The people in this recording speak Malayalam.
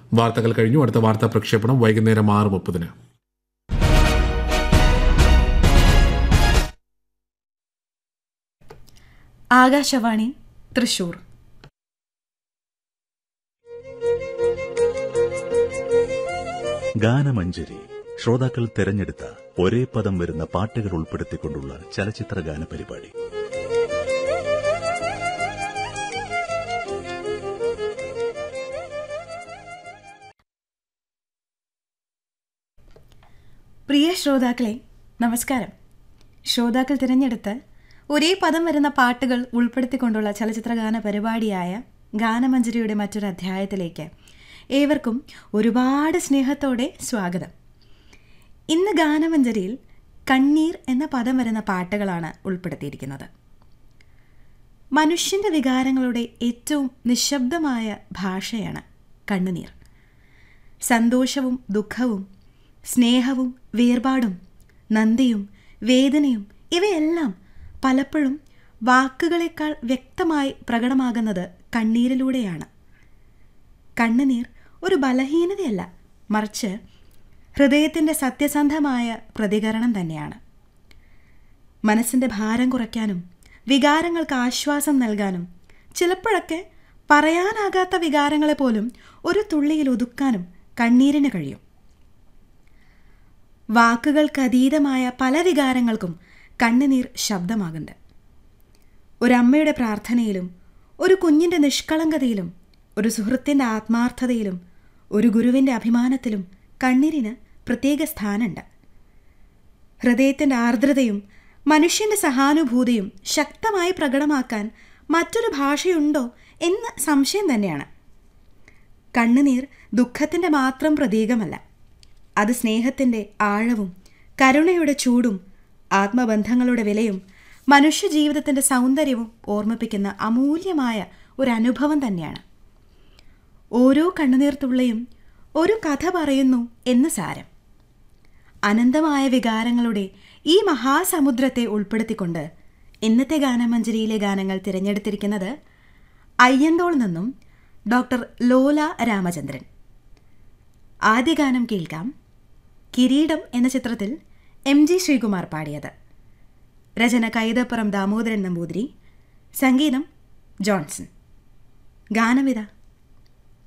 വാർത്തകൾ കഴിഞ്ഞു അടുത്ത വാർത്താ പ്രക്ഷേപണം വൈകുന്നേരം ആറ് മുപ്പതിന് ആകാശവാണി തൃശൂർ ഗാനമഞ്ജരി ശ്രോതാക്കൾ തെരഞ്ഞെടുത്ത ഒരേ പദം വരുന്ന പാട്ടുകൾ ഉൾപ്പെടുത്തിക്കൊണ്ടുള്ള ചലച്ചിത്ര ഗാന പരിപാടി പ്രിയ ശ്രോതാക്കളെ നമസ്കാരം ശ്രോതാക്കൾ തിരഞ്ഞെടുത്ത് ഒരേ പദം വരുന്ന പാട്ടുകൾ ഉൾപ്പെടുത്തിക്കൊണ്ടുള്ള ചലച്ചിത്ര ഗാന പരിപാടിയായ ഗാനമഞ്ജരിയുടെ മറ്റൊരു അധ്യായത്തിലേക്ക് ഏവർക്കും ഒരുപാട് സ്നേഹത്തോടെ സ്വാഗതം ഇന്ന് ഗാനമഞ്ജരിയിൽ കണ്ണീർ എന്ന പദം വരുന്ന പാട്ടുകളാണ് ഉൾപ്പെടുത്തിയിരിക്കുന്നത് മനുഷ്യൻ്റെ വികാരങ്ങളുടെ ഏറ്റവും നിശബ്ദമായ ഭാഷയാണ് കണ്ണുനീർ സന്തോഷവും ദുഃഖവും സ്നേഹവും വേർപാടും നന്ദിയും വേദനയും ഇവയെല്ലാം പലപ്പോഴും വാക്കുകളെക്കാൾ വ്യക്തമായി പ്രകടമാകുന്നത് കണ്ണീരിലൂടെയാണ് കണ്ണുനീർ ഒരു ബലഹീനതയല്ല മറിച്ച് ഹൃദയത്തിൻ്റെ സത്യസന്ധമായ പ്രതികരണം തന്നെയാണ് മനസ്സിൻ്റെ ഭാരം കുറയ്ക്കാനും വികാരങ്ങൾക്ക് ആശ്വാസം നൽകാനും ചിലപ്പോഴൊക്കെ പറയാനാകാത്ത വികാരങ്ങളെ പോലും ഒരു തുള്ളിയിൽ ഒതുക്കാനും കണ്ണീരിന് കഴിയും വാക്കുകൾക്കതീതമായ പല വികാരങ്ങൾക്കും കണ്ണുനീർ ശബ്ദമാകുന്നുണ്ട് ഒരമ്മയുടെ പ്രാർത്ഥനയിലും ഒരു കുഞ്ഞിൻ്റെ നിഷ്കളങ്കതയിലും ഒരു സുഹൃത്തിൻ്റെ ആത്മാർത്ഥതയിലും ഒരു ഗുരുവിൻ്റെ അഭിമാനത്തിലും കണ്ണീരിന് പ്രത്യേക സ്ഥാനമുണ്ട് ഹൃദയത്തിൻ്റെ ആർദ്രതയും മനുഷ്യൻ്റെ സഹാനുഭൂതിയും ശക്തമായി പ്രകടമാക്കാൻ മറ്റൊരു ഭാഷയുണ്ടോ എന്ന് സംശയം തന്നെയാണ് കണ്ണുനീർ ദുഃഖത്തിൻ്റെ മാത്രം പ്രതീകമല്ല അത് സ്നേഹത്തിൻ്റെ ആഴവും കരുണയുടെ ചൂടും ആത്മബന്ധങ്ങളുടെ വിലയും മനുഷ്യജീവിതത്തിൻ്റെ സൗന്ദര്യവും ഓർമ്മിപ്പിക്കുന്ന അമൂല്യമായ ഒരു അനുഭവം തന്നെയാണ് ഓരോ കണ്ണുനീർത്തുള്ളയും ഒരു കഥ പറയുന്നു എന്ന് സാരം അനന്തമായ വികാരങ്ങളുടെ ഈ മഹാസമുദ്രത്തെ ഉൾപ്പെടുത്തിക്കൊണ്ട് ഇന്നത്തെ ഗാനമഞ്ജരിയിലെ ഗാനങ്ങൾ തിരഞ്ഞെടുത്തിരിക്കുന്നത് അയ്യന്തോൾ നിന്നും ഡോക്ടർ ലോല രാമചന്ദ്രൻ ആദ്യ ഗാനം കേൾക്കാം കിരീടം എന്ന ചിത്രത്തിൽ എം ജി ശ്രീകുമാർ പാടിയത് രചന കൈതപ്പുറം ദാമോദരൻ നമ്പൂതിരി സംഗീതം ജോൺസൺ ഗാനവിധ